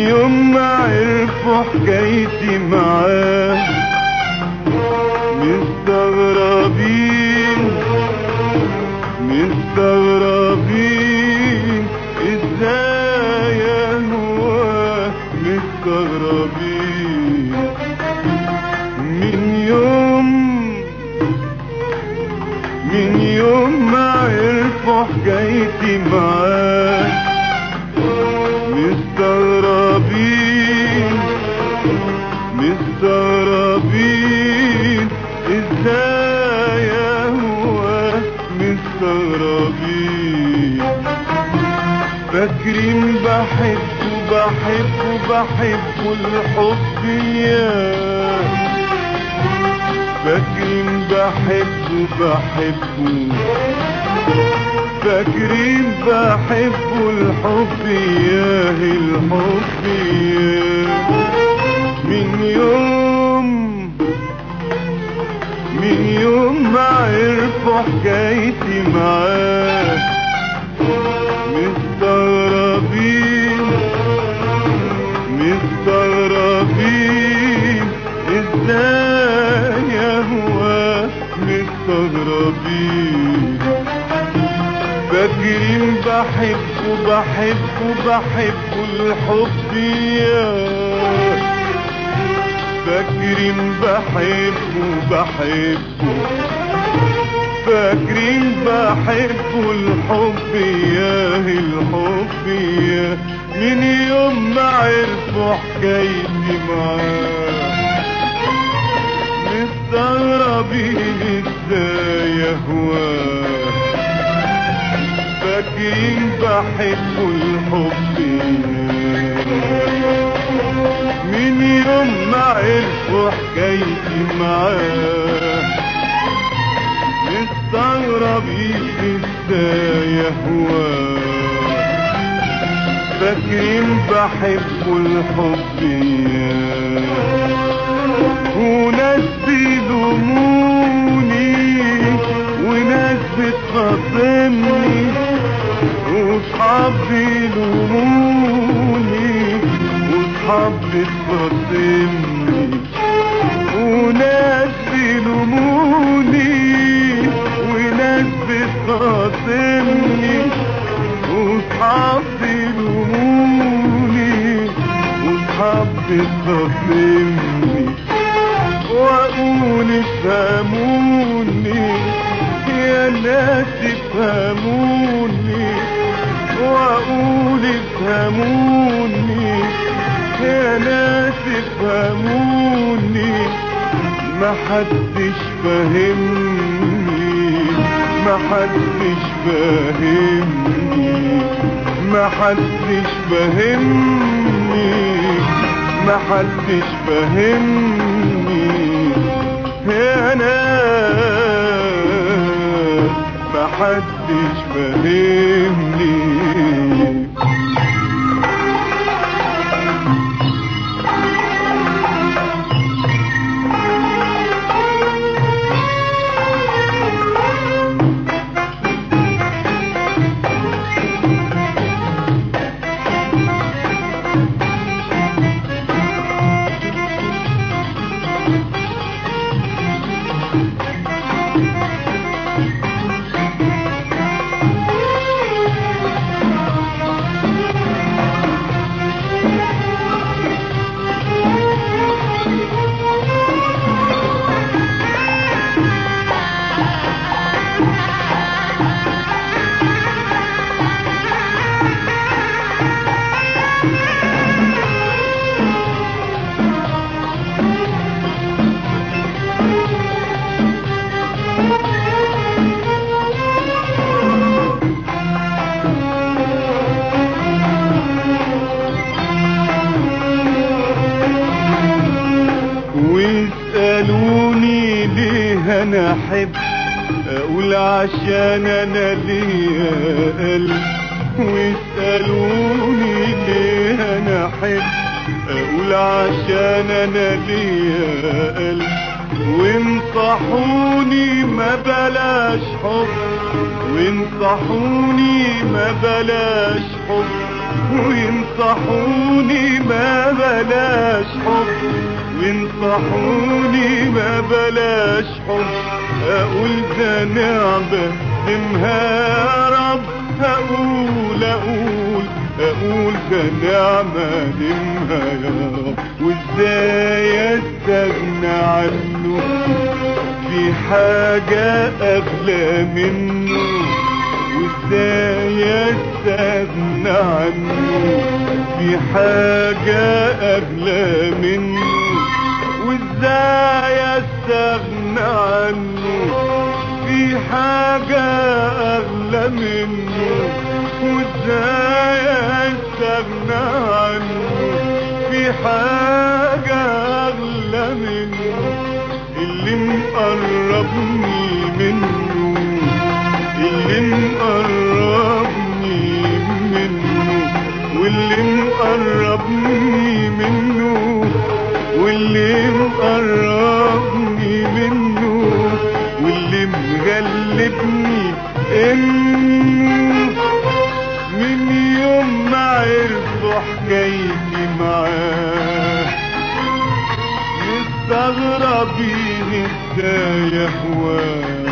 يوم ما عرفوا حكايتي معاه مستغربين مستغربين ازاي هو مستغربين من يوم من يوم ما عرفوا حكايتي معاه مستغربين مستغربين ازاي هو مستغربين فاكرين بحبه بحبه بحبه الحب ياه فاكرين بحبه بحبه فاكرين بحبه الحب ياه الحب ياه من يوم من يوم ما عرفوا حكايتي معاه مستغربين مستغربين ازاي هو مستغربين فاكرين بحبه بحبه بحبه الحب ياه فاكرين بحبه بحبه فاكرين بحبه الحب ياه الحب ياه من يوم ما عرفوا حكايتي معاه مستغربين ازاي هواه فاكرين بحبه الحب من يوم ما عرفوا حكايتي معاه مستغربين ازاي هواه فاكرين بحبه الحب وناس بيلوموني وناس بتخاصمني وصحاب بيلوموني وصحاب بتخاصمني وناس بيلوموني وناس بتخاصمني وصحاب بيلوموني وصحاب بتخاصمني واقول افهموني يا ناس افهموني واقول افهموني يا ناس افهموني ما حدش فاهمني ما حدش فاهمني ما حدش فاهمني ما حدش فاهمني يا ناس ما حدش فاهمني ويسألوني ليه انا احب اقول عشان انا ليا قلب ويسألوني ليه انا احب اقول عشان انا ليا قلب وانصحوني ما بلاش حب وانصحوني ما بلاش حب وينصحوني ما بلاش حب وينصحوني ما بلاش حب اقول ده نعمة دمها يا رب اقول اقول اقول ده نعمة دمها يا رب وازاي استغنى عنه في حاجة اغلى منه وازاي استغنى عنه في حاجة اغلى منه وازاي استغنى عنه في حاجة اغلى منه وازاي استغنى عنه في حاجة اغلى منه اللي مقربني منه اللي مقربني منه واللي مقربني منه واللي مقربني منه واللي مغلبني انه من يوم ما عرفوا حكايتي معاه مستغربين ازاي اهواه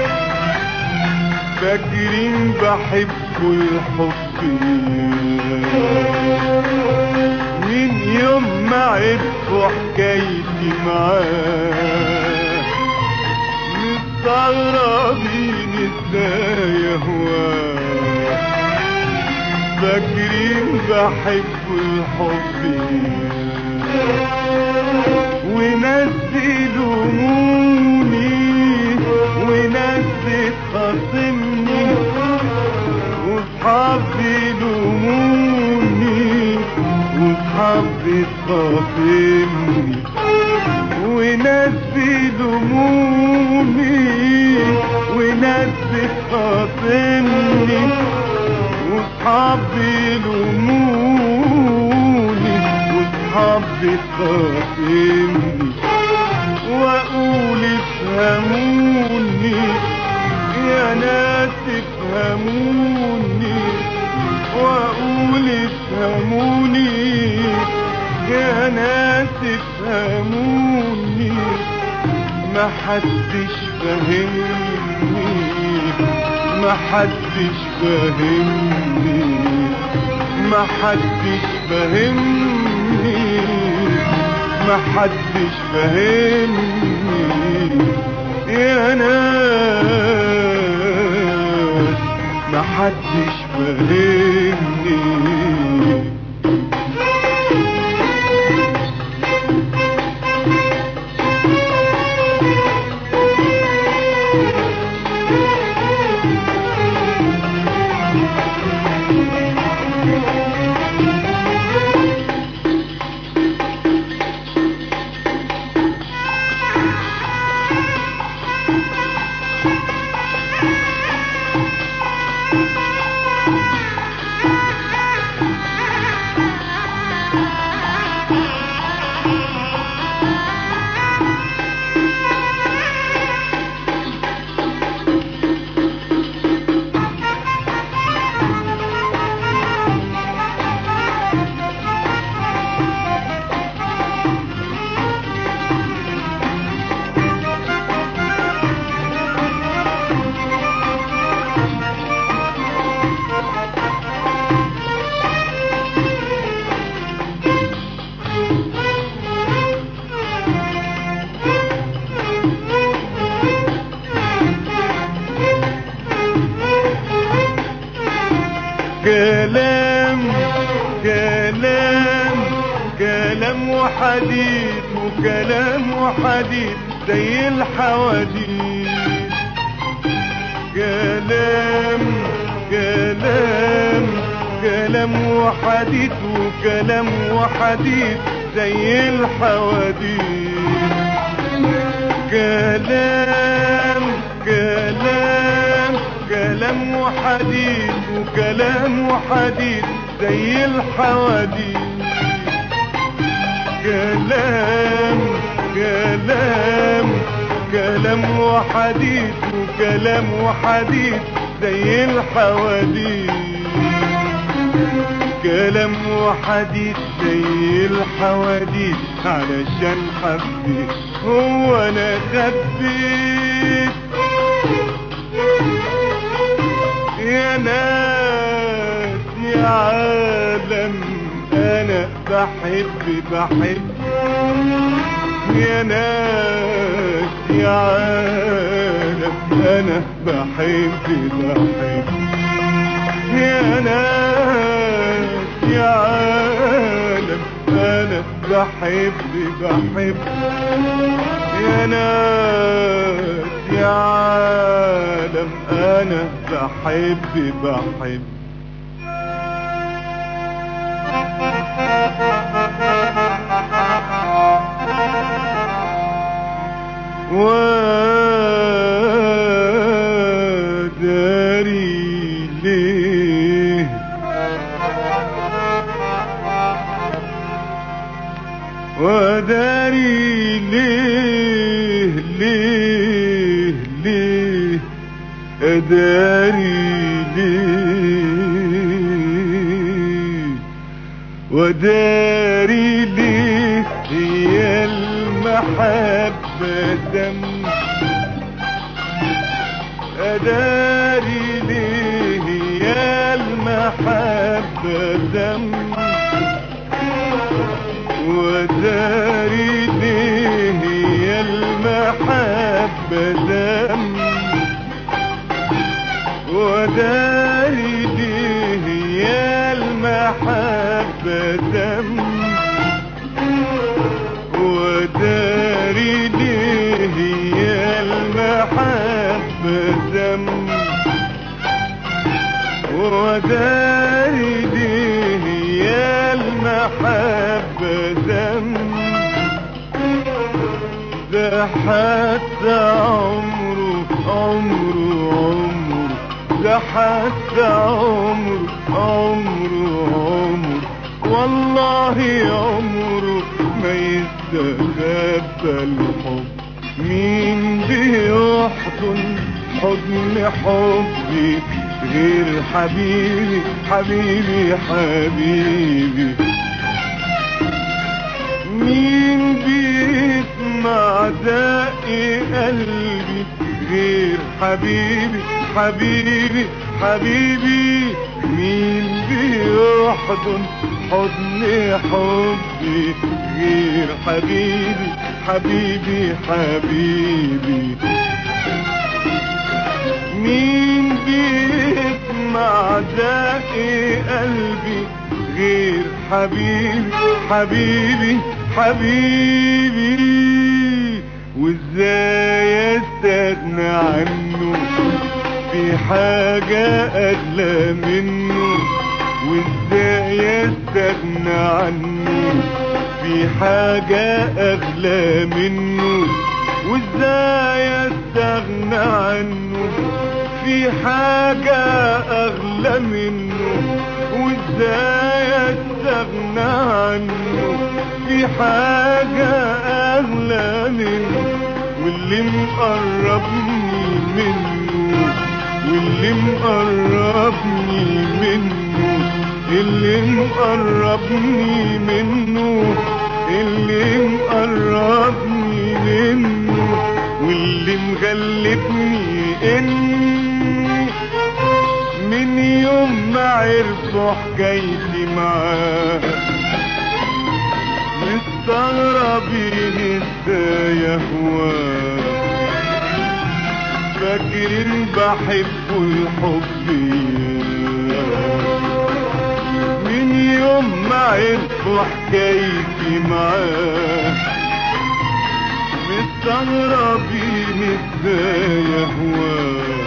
فاكرين بحبه الحب من يوم ما عرفوا حكايتي معاه مستغربين ازاي اهواه فاكرين بحبه الحب وناس يلوموني وناس تخاصمني وصحاب يلوموني وصحاب تخاصمني وناس يلوموني وناس تخاصمني وصحاب يلوموني وصحاب تخاصمني واقول افهموني يا ناس افهموني واقول افهموني يا ناس افهموني ما حدش فهمني ما حدش فهمني ما حدش فهمني ما حدش فهمني يا ناس ما حدش فهمني كلام كلام كلام وحديث وكلام وحديث زي الحواديت كلام كلام كلام وحديث وكلام وحديث زي الحواديت كلام كلام كلام وحديث وكلام وحديث زي الحواديت كلام كلام كلام وحديث وكلام وحديث زي الحواديت كلام وحديد زي الحواديت علشان حبيت هو انا خبيت يا ناس يا عالم انا بحب بحب يا ناس يا عالم انا بحب بحب يا ناس يا عالم انا بحب بحب يا ناس يا عالم انا بحب بحب وداري ليه وداري ليه ليه ليه أداري ليه وداري ليه هي المحبة دم أداري ليه هي المحبة دم وداري ليه هي المحبة دم وداري ليه هي المحبة دم وداري ليه هي المحبة دم وداري ليه هي المحبة دم ده حتى عمره عمره عمره ده حتى عمره عمره عمره والله عمره ما يستخبى الحب مين بيحضن حضن حبي غير حبيبي حبيبي حبيبي مين بيسمع دق قلبي غير حبيبي حبيبي حبيبي مين بيحضن حضن حبي غير حبيبي حبيبي حبيبي مين بيسمع دق قلبي غير حبيبي حبيبي حبيبي وازاي استغنى عنه في حاجة أغلى منه وازاي استغنى عنه في حاجة أغلى منه وازاي استغنى عنه في حاجة أغلى منه وازاي استغنى عنه في حاجة أغلى منه واللي مقربني منه واللي مقربني منه اللي مقربني منه اللي مقربني منه واللي مغلبني اني من يوم ما عرفوا حكايتي معاه مستغربين ازاي اهواه فاكرين بحبه الحب من يوم ما عرفوا حكايتي معاه مستغربين ازاي اهواه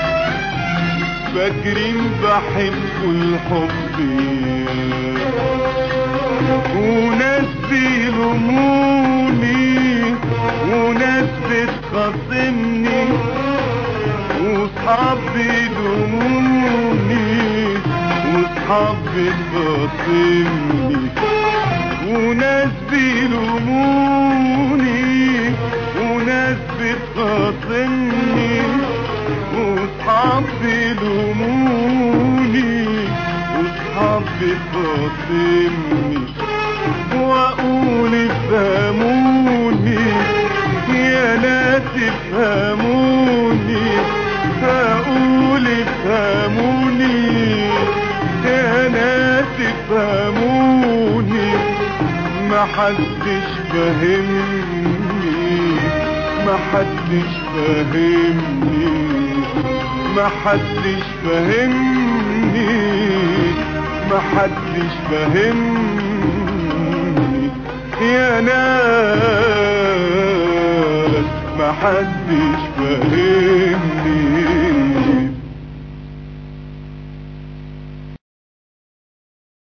فاكرين بحبه الحب وناس بيلوموني وناس بتخاصمني وصحاب بيلوموني وصحاب بتخاصمني وناس بيلوموني وناس بتخاصمني وصحاب بيلوموني وصحاب بخاصمني واقول افهموني يا ناس افهموني اقول افهموني يا ناس افهموني ما حدش فاهمني ما حدش فاهمني ما حدش فاهمني ما حدش فاهمني يا ناس ما حدش فاهمني